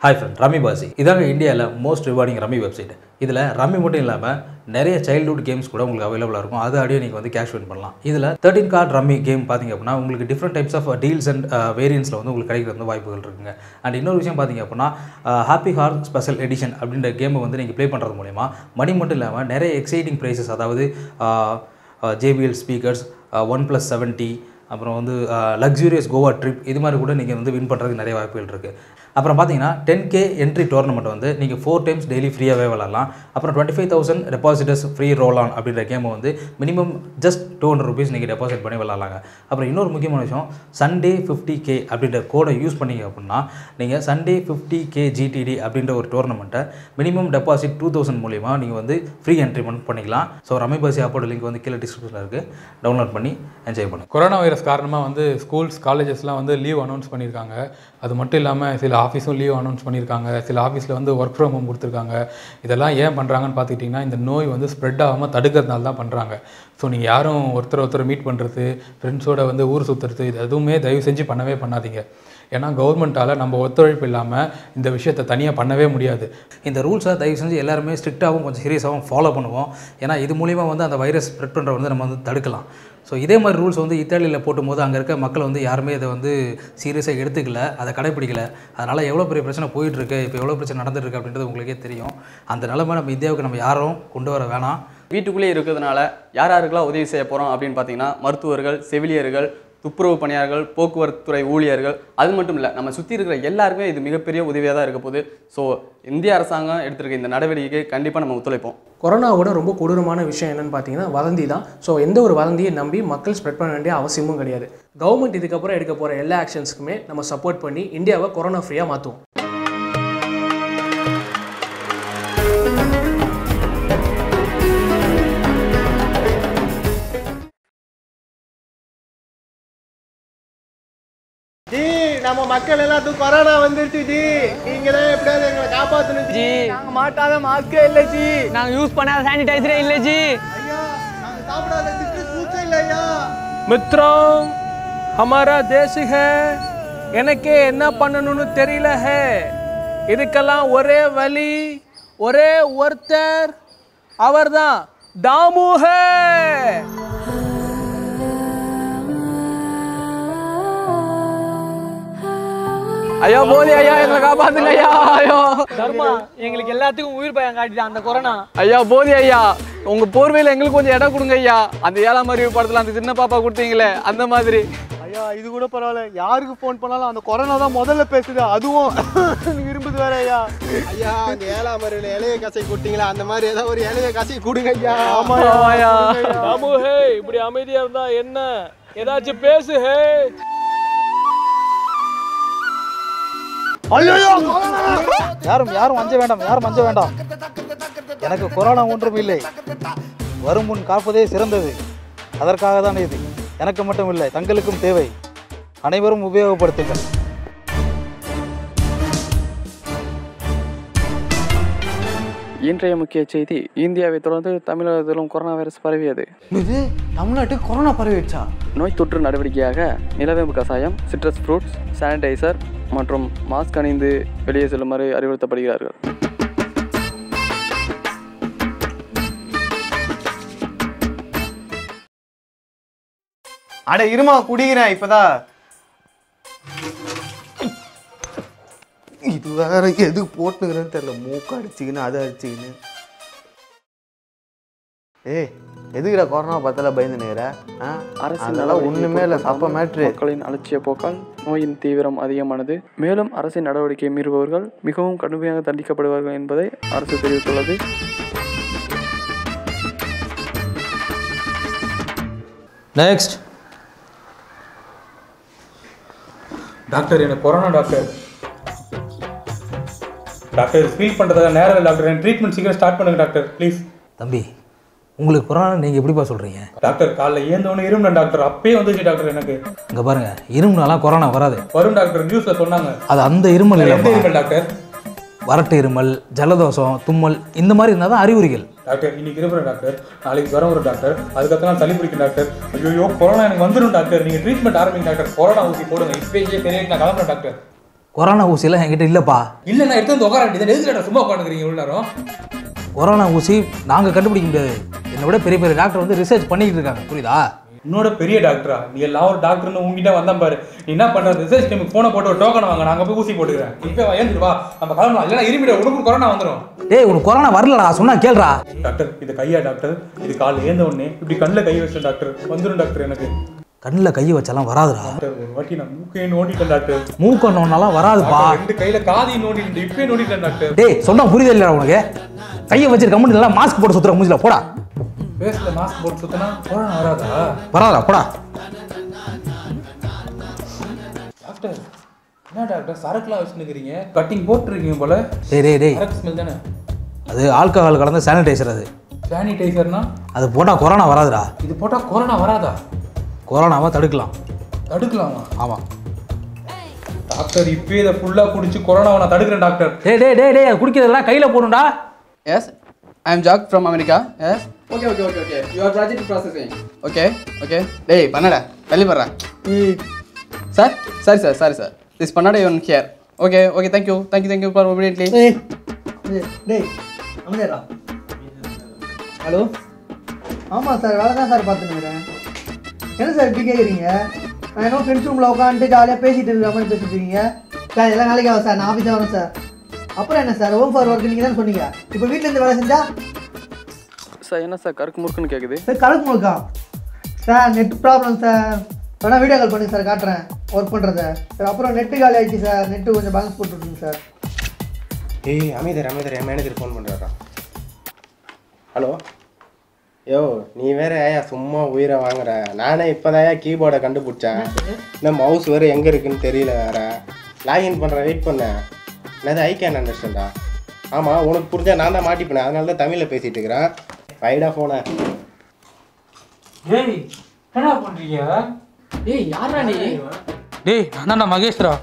Hi friend rummy பாசி இதாங்க இந்தியாவில் மோஸ்ட் ரிவார்டிங் ரம்மி வெப்சைட் இதில் ரம்மி மட்டும் இல்லாமல் நிறைய சைல்ட்ஹுட் கேம்ஸ் கூட உங்களுக்கு அவைலபிளாக இருக்கும் அது ஆடியோ நீங்கள் வந்து கேஷ் வின் பண்ணலாம் இதில் தேர்ட்டின் கார்டு ரம்மி கேம் பார்த்தீங்க அப்படின்னா உங்களுக்கு different types of deals and வேரியன்ஸில் வந்து உங்களுக்கு கிடைக்கிற வந்து வாய்ப்புகள் இருக்குங்க அண்ட் இன்னொரு விஷயம் பார்த்தீங்க அப்படின்னா ஹாப்பி ஹார் ஸ்பெஷல் எடிஷன் அப்படின்ற கேமை வந்து நீங்கள் ப்ளே பண்ணுறது மூலயமா மணி மட்டும் இல்லாமல் நிறைய எக்ஸைட்டிங் ப்ரைஸஸ் அதாவது JBL speakers one plus seventy அப்புறம் வந்து லக்ஸூரியஸ் கோவா ட்ரிப் இது மாதிரி கூட நீங்கள் வந்து வின் பண்ணுறதுக்கு நிறைய வாய்ப்புகள் இருக்குது அப்புறம் பார்த்தீங்கன்னா டென் கே என்ட்ரி டோர்னமெண்ட் வந்து நீங்கள் ஃபோர் டைம்ஸ் டெய்லி ஃப்ரீயாகவே விளாட்லாம் அப்புறம் twenty five thousand depositors free roll on அப்படின்ற கேமை வந்து minimum just two hundred rupees நீங்கள் டெபாசிட் பண்ணி விளாட்லாங்க அப்புறம் இன்னொரு முக்கியமான விஷயம் சண்டே ஃபிஃப்டி கே அப்படின்ற கோடை யூஸ் பண்ணீங்க அப்படின்னா நீங்கள் சண்டே ஃபிஃப்டி கே ஜிடிடி அப்படின்ற ஒரு டோர்னமெண்ட்டை மினிமம் டெபாசிட் டூ தௌசண்ட் மூலியமாக நீங்கள் வந்து ஃப்ரீ என்ட்ரி பண்ணிக்கலாம் ஸோ ரமி பசி ஆப்போட லிங்க் வந்து கீழே டிஸ்கிரிப்ஷனில் இருக்குது டவுன்லோட் பண்ணி என்ஜாய் பண்ணுங்கள் கொரோனா வைரஸ் காரணமாக வந்து ஸ்கூல்ஸ் காலேஜஸ்லாம் வந்து லீவ் அனௌன்ஸ் பண்ணியிருக்காங்க அது மட்டும் இல்லாமல் சில ஆஃபீஸும் லீவ் அனௌன்ஸ் பண்ணியிருக்காங்க சில ஆஃபீஸில் வந்து ஒர்க் ஃப்ரம் ஹோம் கொடுத்துருக்காங்க இதெல்லாம் ஏன் பண்ணுறாங்கன்னு பார்த்துக்கிட்டிங்கன்னா இந்த நோய் வந்து ஸ்ப்ரெட் ஆகாமல் தடுக்கிறதுனால தான் பண்ணுறாங்க ஸோ நீங்கள் யாரும் ஒருத்தர் ஒருத்தர் மீட் பண்ணுறது ஃப்ரெண்ட்ஸோட வந்து ஊர் சுற்றுறது இது எதுவுமே தயவு செஞ்சு பண்ணவே பண்ணாதீங்க ஏன்னா கவர்மெண்ட்டால் நம்ம ஒத்துழைப்பு இல்லாமல் இந்த விஷயத்தை தனியாக பண்ணவே முடியாது இந்த ரூல்ஸை தயவு செஞ்சு எல்லாருமே ஸ்ட்ரிக்டாகவும் கொஞ்சம் சீரியஸாகவும் ஃபாலோ பண்ணுவோம் ஏன்னா இது மூலிமா வந்து அந்த வைரஸ் ஸ்ப்ரெட் பண்ணுற வந்து நம்ம வந்து தடுக்கலாம் ஸோ இதே மாதிரி ரூல்ஸ் வந்து இத்தாலியில் போட்டும்போது அங்கே இருக்க மக்கள் வந்து யாருமே இதை வந்து சீரியஸாக எடுத்துக்கல அதை கடைப்பிடிக்கல அதனால் எவ்வளோ பெரிய பிரச்சனை போயிட்டுருக்கு இப்போ எவ்வளோ பிரச்சனை நடந்துருக்கு அப்படின்றது உங்களுக்கே தெரியும் அந்த நிலைமை நம்ம இந்தியாவுக்கு நம்ம யாரும் கொண்டு வர வேணாம் வீட்டுக்குள்ளே இருக்கிறதுனால யார் யாருக்கெல்லாம் உதவி செய்ய போகிறோம் அப்படின்னு பார்த்தீங்கன்னா மருத்துவர்கள் செவிலியர்கள் துப்புரவு பணியாளர்கள் போக்குவரத்து துறை ஊழியர்கள் அது மட்டும் இல்லை நம்ம சுற்றி இருக்கிற எல்லாருக்குமே இது மிகப்பெரிய உதவியாக தான் இருக்க போகுது ஸோ இந்திய அரசாங்கம் எடுத்திருக்க இந்த நடவடிக்கைக்கு கண்டிப்பாக நம்ம ஒத்துழைப்போம் கொரோனாவோட ரொம்ப கொடூரமான விஷயம் என்னன்னு பார்த்தீங்கன்னா வதந்தி தான் ஸோ எந்த ஒரு வதந்தியை நம்பி மக்கள் ஸ்ப்ரெட் பண்ண வேண்டிய அவசியமும் கிடையாது கவர்மெண்ட் இதுக்கப்புறம் எடுக்க போகிற எல்லா ஆக்ஷன்ஸுக்குமே நம்ம சப்போர்ட் பண்ணி இந்தியாவை கொரோனா ஃப்ரீயாக மாற்றுவோம் ஜி நம்ம மக்கள் எல்லாத்துக்கும் கொரோனா வந்துருச்சு ஜி நீங்க தான் எப்படியாவது எங்களை காப்பாத்தணும் ஜி நாங்க மாட்டாத மாஸ்கே இல்ல ஜி நாங்க யூஸ் பண்ணாத சானிடைசரே இல்ல ஜி ஐயா நாங்க சாப்பிடாத சிட்டு பூச்சே இல்ல ஐயா मित्रों हमारा देश है எனக்கே என்ன பண்ணணும்னு தெரியல ஹே இதுக்கெல்லாம் ஒரே வழி ஒரே ஒருத்தர் அவர்தான் தாமு ஹே ஐயா போலி ஐயா எங்களை காப்பாத்துங்க ஐயா ஐயோ தர்மா எங்களுக்கு எல்லாத்துக்கும் உயிர் பயம் காட்டிட்டான் அந்த கொரோனா ஐயா போதி ஐயா உங்க போர்வையில் எங்களுக்கு கொஞ்சம் இடம் கொடுங்க ஐயா அந்த ஏழாம் அறிவு படத்தில் அந்த சின்ன பாப்பா கொடுத்தீங்களே அந்த மாதிரி ஐயா இது கூட பரவாயில்ல யாருக்கு ஃபோன் பண்ணாலும் அந்த கொரோனா தான் முதல்ல பேசுது அதுவும் இரும்புது வேற ஐயா ஐயா அந்த ஏழாம் அறிவில் இலைய கசை கொடுத்தீங்களா அந்த மாதிரி ஏதாவது ஒரு இலைய கசை கொடுங்க ஐயா ஆமா ஐயா தாமு ஹே இப்படி அமைதியா இருந்தா என்ன ஏதாச்சும் பேசு ஹே யாரும் யாரும் அஞ்ச வேண்டாம் யாரும் அஞ்ச வேண்டாம் எனக்கு கொரோனா ஒன்றும் இல்லை வரும் முன் காப்பதே சிறந்தது அதற்காக தான் இது எனக்கு மட்டும் இல்லை தங்களுக்கும் தேவை அனைவரும் உபயோகப்படுத்துங்கள் இன்றைய முக்கிய செய்தி இந்தியாவை தொடர்ந்து தமிழகத்திலும் கொரோனா வைரஸ் பரவியது இது தமிழ்நாட்டுக்கு கொரோனா பரவிடுச்சா நோய் தொற்று நடவடிக்கையாக நிலவேம்பு கசாயம் சிட்ரஸ் ஃப்ரூட்ஸ் சானிடைசர் மற்றும் மாஸ்க் அணிந்து வெளியே செல்லுமாறு அறிவுறுத்தப்படுகிறார்கள் அட இருமா குடிக்கிறேன் இப்பதான் இது வேற எது போட்டுக்கிறேன்னு தெரியல மூக்கு அடிச்சுக்கின்னு அதை அடிச்சுக்கின்னு ஏய் எதுக்குடா கொரோனா பத்தல பயந்துனுங்கிற அதெல்லாம் ஒண்ணுமே இல்லை சப்ப மேட்ரு மக்களின் அலட்சிய போக்கால் நோயின் தீவிரம் அதிகமானது மேலும் அரசின் நடவடிக்கையை மீறுபவர்கள் மிகவும் கடுமையாக தண்டிக்கப்படுவார்கள் என்பதை அரசு தெரிவித்துள்ளது நெக்ஸ்ட் டாக்டர் எனக்கு கொரோனா டாக்டர் டாக்டர் ஃபீல் பண்ணுறதுக்காக நேரம் இல்லை டாக்டர் எனக்கு ட்ரீட்மெண்ட் சீக்கிரம் ஸ்டார்ட் பண்ணுங்க டாக்டர் ப்ளீஸ் தம்பி உங்களுக்கு கொரோனா நீங்கள் எப்படிப்பா சொல்கிறீங்க டாக்டர் காலைல ஏந்தவொடனே இருந்தேன் டாக்டர் அப்பயே வந்துச்சு டாக்டர் எனக்கு இங்கே பாருங்கள் இருமுனாலாம் கொரோனா வராது வரும் டாக்டர் நியூஸில் சொன்னாங்க அது அந்த இருமல் எந்த இல்லைப்பா இருமல் டாக்டர் வறட்டு இருமல் ஜலதோஷம் தும்மல் இந்த மாதிரி இருந்தால் தான் அறிகுறிகள் டாக்டர் இன்னைக்கு இருப்பேன் டாக்டர் நாளைக்கு வர வரும் டாக்டர் அதுக்கப்புறம் சளி பிடிக்கும் டாக்டர் ஐயோ கொரோனா எனக்கு வந்துடும் டாக்டர் நீங்கள் ட்ரீட்மெண்ட் ஆரம்பிங்க டாக்டர் கொரோனா ஊசி போடுங்க இப்பயே சரியாயிட்டு நான் கிளம்புறேன் டாக்டர் கொரோனா ஊசியெல்லாம் என்கிட்ட இல்லைப்பா இல்லை நான் எடுத்து வந்து உட்கார வேண்டியது எதுக்கு சும்மா உட்காந்துக்கிறீங்க இவ்வளோ நேரம் கொரோனா ஊசி நாங்கள் கண்டுபிடிக்க முடியாது என்னை விட பெரிய பெரிய டாக்டர் வந்து ரிசர்ச் பண்ணிக்கிட்டு இருக்காங்க புரியுதா உன்னோட பெரிய டாக்டரா நீ எல்லாம் ஒரு டாக்டர்னு உங்ககிட்ட வந்தான் பாரு நீ என்ன பண்ற ரிசர்ச் டைமுக்கு போனை போட்டு ஒரு டோக்கன் வாங்க நாங்க போய் ஊசி போட்டுக்கிறேன் இப்போ ஏந்துட்டு வா நம்ம கிளம்பலாம் இல்லைன்னா இருமிட உனக்கு கொரோனா வந்துடும் டேய் உனக்கு கொரோனா வரலடா சொன்னா கேளுடா டாக்டர் இது கையா டாக்டர் இது காலைல ஏந்த உடனே இப்படி கண்ணில் கை வச்சேன் டாக்டர் வந்துடும் டாக்டர் எனக்கு கண்ணில் கையை வச்சாலாம் வராதுடா டாக்டர் ஒரு வாட்டி நான் மூக்கையை நோண்டிட்டேன் டாக்டர் மூக்கண்ணோன்னாலாம் வராதுப்பா டாக்டர், ரெண்டு கையில காதி நோண்டிட்டு இப்பயே நோண்டிட்டேன் டாக்டர் டேய் சொன்னா புரியுது இல்லைடா உனக்கு கையை வச்சிருக்க கம்பெனி நல்லா மாஸ்க் போட்டு சுத்துற மூஞ்சில போடா ஃபேஸ்ல மாஸ்க் போட்டு சுத்தினா கொரோனா வராதா வராதா போடா டாக்டர் என்ன டாக்டர் சரக்குலாம் வச்சுருக்கிறீங்க கட்டிங் போட்டுருக்கீங்க போல டேய் டேய் டேய் சரக்கு ஸ்மெல் தானே அது ஆல்கஹால் கலந்த சானிடைசர் அது சானிடைசர்னா அது போட்டால் கொரோனா வராதுடா இது போட்டா கொரோனா வராதா கொரோனாவை தடுக்கலாம் தடுக்கலாமா ஆமாம் டாக்டர் இப்போ இதை ஃபுல்லாக குடிச்சு கொரோனாவை நான் தடுக்கிறேன் டாக்டர் டேய் டேய் டேய் டேய் அது குடிக்கிறதெல்லாம் கையில் போடணும்டா Yes, I am Jack from America. Yes. Okay, okay, okay, okay. You are project processing. Okay, okay. டேய் பண்ணடா தள்ளி படுறா சார் சரி சார் சாரி சார் திஸ் பண்ணடா யூன் here okay okay thank you thank you thank you for immediately டேய் டேய், டேய் அமைதியாடா ஹலோ ஆமாம் சார் வேலை தான் சார் பார்த்துனுக்கிறேன் என்ன சார் இப்படி கேட்குறீங்க நான் என்ன ஃப்ரெண்ட்ஸ் ரூமில் உட்காந்துட்டு ஜாலியாக பேசிட்டு இருக்கிற மாதிரி பேசிட்டு இருக்கீங்க சார் எல்லாம் நாளைக்கு ஆகும் சார் நான் ஆஃபீஸாக வரேன் சார் அப்புறம் என்ன சார் ஹோம் ஃபார் ஒர்க் நீங்கள் தான் சொன்னீங்க இப்போ வீட்டிலேருந்து வேலை செஞ்சா சார் என்ன சார் கருக்கு முறுக்குன்னு கேட்குது சார் கலக்கு முழுக்கா சார் நெட் ப்ராப்ளம் சார் வேணா வீடியோ கால் பண்ணுங்க சார் காட்டுறேன் ஒர்க் பண்ணுறத சார் அப்புறம் நெட்டு காலி ஆயிடுச்சு சார் நெட்டு கொஞ்சம் பேலன்ஸ் போட்டு விட்டுருங்க சார் ஏய் அமைதர் அமைதர் என் மேனேஜர் ஃபோன் பண்ணுறாரா ஹலோ யோ நீ வேற ஏயா சும்மா உயிரை வாங்குற நானே இப்போதாயா கீபோர்டை கண்டுபிடிச்சேன் இந்த மவுஸ் வேறு எங்கே இருக்குன்னு தெரியல வேற லாகின் பண்ணுறேன் வெயிட் பண்ணேன் என்னது ஐ கேன் அண்டர்ஸ்டாண்டா ஆமாம் உனக்கு புரிஞ்சா நான் தான் மாட்டிப்பேன் அதனால தான் தமிழில் பேசிகிட்டு இருக்கிறேன் வைடா ஃபோனை டேய் என்ன பண்ணுறீங்க டேய் யாரா நீ டேய் நான் தான்டா மகேஷ்ரா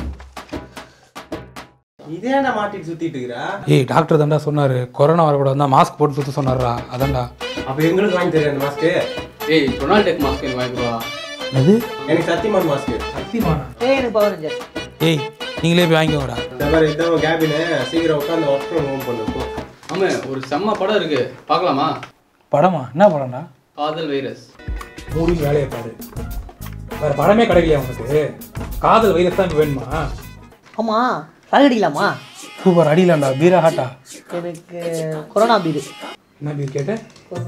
இதே நான் மாட்டிட்டு சுற்றிட்டு இருக்கிறா ஏய் டாக்டர் தான்டா சொன்னார் கொரோனா வரக்கூடாது தான் மாஸ்க் போட்டு சுற்ற சொன்னார்ரா அதான்டா அப்போ எங்களுக்கு வாங்கி தரேன் அந்த மாஸ்க்கு ஏய் டொனால்ட் டெக் மாஸ்க் எனக்கு வாங்கிட்டு வா அது எனக்கு சத்தியமான் மாஸ்க்கு சத்தியமானா ஏய் எனக்கு பவர் ரேஞ்சர் ஏய் நீங்களே போய் வாங்கிக்கோங்கடா இந்த மாதிரி இந்த கேபினு சீக்கிரம் உட்காந்து ஒர்க் ஃப்ரம் ஹோம் பண்ணு போ. ஆமா ஒரு செம்ம படம் இருக்கு பார்க்கலாமா படமா என்ன படம்டா காதல் வைரஸ் மூடி வேலையை பாரு வேற படமே கிடைக்கலையா உனக்கு காதல் வைரஸ் தான் வேணுமா ஆமாம் சரக்கு அடிக்கலாமா சூப்பர் அடியிலாண்டா பீரா ஹாட்டா எனக்கு கொரோனா பீரு என்ன பீர் கேட்டேன்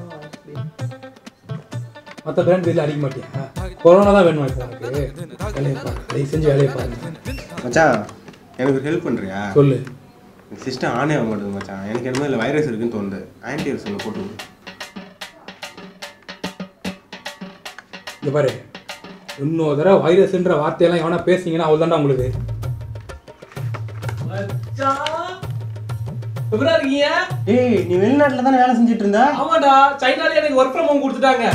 மற்ற பிராண்ட் பீரில் அடிக்க மாட்டியா கொரோனா தான் வேணுமா இப்போ உனக்கு வேலையை பாரு தயவு செஞ்சு வேலையை பாருங்க மச்சான் எனக்கு ஒரு ஹெல்ப் பண்ணுறியா சொல்லு சிஸ்டம் ஆனே ஆக மாட்டேங்குது மச்சான் எனக்கு என்னமோ இல்லை வைரஸ் இருக்குன்னு தோணுது ஆன்டி வைரஸ் ஒன்று போட்டு விடு. இங்க பாரு இன்னொரு தடவை வைரஸ்ன்ற வார்த்தையெல்லாம் எவனா பேசுனீங்கன்னா அவ்வளோதான்டா உங்களுக்கு எப்படா இருக்கீங்க ஏய் நீ வெளிநாட்டில் தானே வேலை செஞ்சுட்டு இருந்தா ஆமாடா சைனால எனக்கு ஒர்க் ஃப்ரம் ஹோம் கொடுத்துட்டாங்க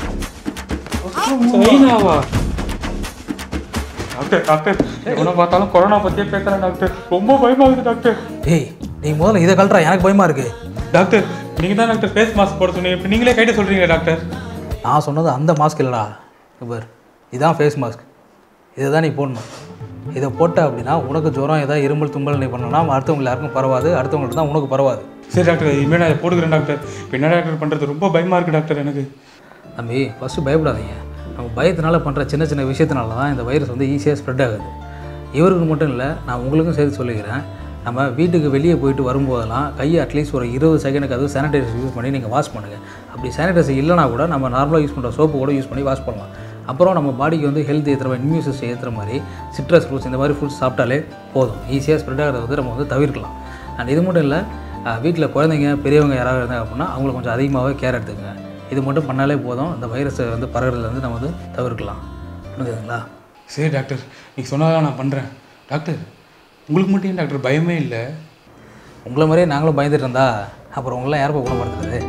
சைனாவா டாக்டர் டாக்டர் எவனை பார்த்தாலும் கொரோனா பற்றியே பேசுகிறேன் டாக்டர் ரொம்ப பயமாகுது டாக்டர் டேய் நீ முதல்ல இதை கழட்டுறா எனக்கு பயமாக இருக்குது டாக்டர் நீங்கள் தான் டாக்டர் ஃபேஸ் மாஸ்க் போட சொன்னீங்க இப்போ நீங்களே கைட்ட சொல்கிறீங்க டாக்டர் நான் சொன்னது அந்த மாஸ்க் இல்லைடா பார் இதான் ஃபேஸ் மாஸ்க் இதை தான் நீ போடணும் இதை போட்ட அப்படின்னா உனக்கு ஜுரம் ஏதாவது இருமல் தும்பல் நீ பண்ணனா அடுத்தவங்க யாருக்கும் பரவாது அடுத்தவங்களுக்கு தான் உனக்கு பரவாது சரி டாக்டர் இனிமேல் நான் இதை போட்டுக்கிறேன் டாக்டர் இப்போ என்ன டாக்டர் பண்ணுறது ரொம்ப பயமாக இருக்குது டாக்டர் எனக்கு தம்பி ஃபஸ்ட்டு பயப்படாதீங்க நம்ம பயத்தினால பண்ணுற சின்ன சின்ன விஷயத்தினால தான் இந்த வைரஸ் வந்து ஈஸியாக ஸ்ப்ரெட் ஆகுது இவருக்கு மட்டும் இல்லை நான் உங்களுக்கும் சேர்த்து சொல்லிக்கிறேன் நம்ம வீட்டுக்கு வெளியே போயிட்டு வரும்போதெல்லாம் கையை அட்லீஸ்ட் ஒரு இருபது செகண்டுக்கு அது சானிடைசர் யூஸ் பண்ணி நீங்கள் வாஷ் பண்ணுங்கள் அப்படி சானிடைசர் இல்லைனா கூட நம்ம நார்மலாக யூஸ் பண்ணுற சோப்பு கூட யூஸ் பண்ணி வாஷ் பண்ணலாம் அப்புறம் நம்ம பாடிக்கு வந்து ஹெல்த் ஏற்றுற மாதிரி இம்யூன் சிஸ்டம் ஏற்றுற மாதிரி சிட்ரஸ் ஃப்ரூட்ஸ் இந்த மாதிரி ஃப்ரூட்ஸ் சாப்பிட்டாலே போதும் ஈஸியாக ஸ்ப்ரெட் ஆகிறத வந்து நம்ம வந்து தவிர்க்கலாம் அண்ட் இது மட்டும் இல்லை வீட்டில் குழந்தைங்க பெரியவங்க யாராவது இருந்தாங்க அப்படின்னா அவங்கள கொஞ்சம் அதிகமாகவே கேர் எடுத்துக்கங்க இது மட்டும் பண்ணாலே போதும் இந்த வைரஸை வந்து பரவுறதுலேருந்து நம்ம வந்து தவிர்க்கலாம் புரிஞ்சுதுங்களா சரி டாக்டர் நீங்கள் சொன்னதான் நான் பண்ணுறேன் டாக்டர் உங்களுக்கு மட்டும் ஏன் டாக்டர் பயமே இல்லை உங்களை மாதிரியே நாங்களும் பயந்துட்டு இருந்தா அப்புறம் உங்களாம் யாருப்பா குணப்படுத்துறது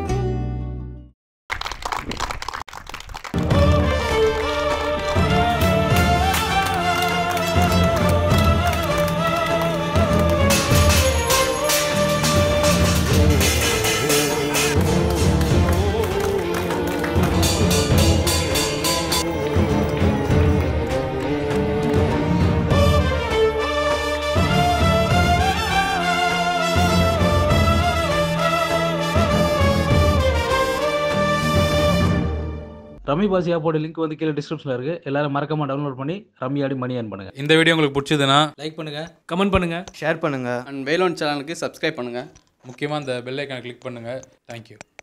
ரம்மி பாசி ஆப்போட லிங்க் வந்து கீழே டிஸ்கிரிப்ஷனில் இருக்குது எல்லாரும் மறக்காம டவுன்லோட் பண்ணி ரம்மி ஆடி மணி ஏர்ன் பண்ணுங்கள் இந்த வீடியோ உங்களுக்கு பிடிச்சதுன்னா லைக் பண்ணுங்கள் கமெண்ட் பண்ணுங்கள் ஷேர் பண்ணுங்கள் அண்ட் வேலோன் சேனலுக்கு சப்ஸ்கிரைப் பண்ணுங்கள் முக்கியமாக இந்த பெல் ஐக்கானை கிளிக் பண்ணுங்கள் தேங்க்யூ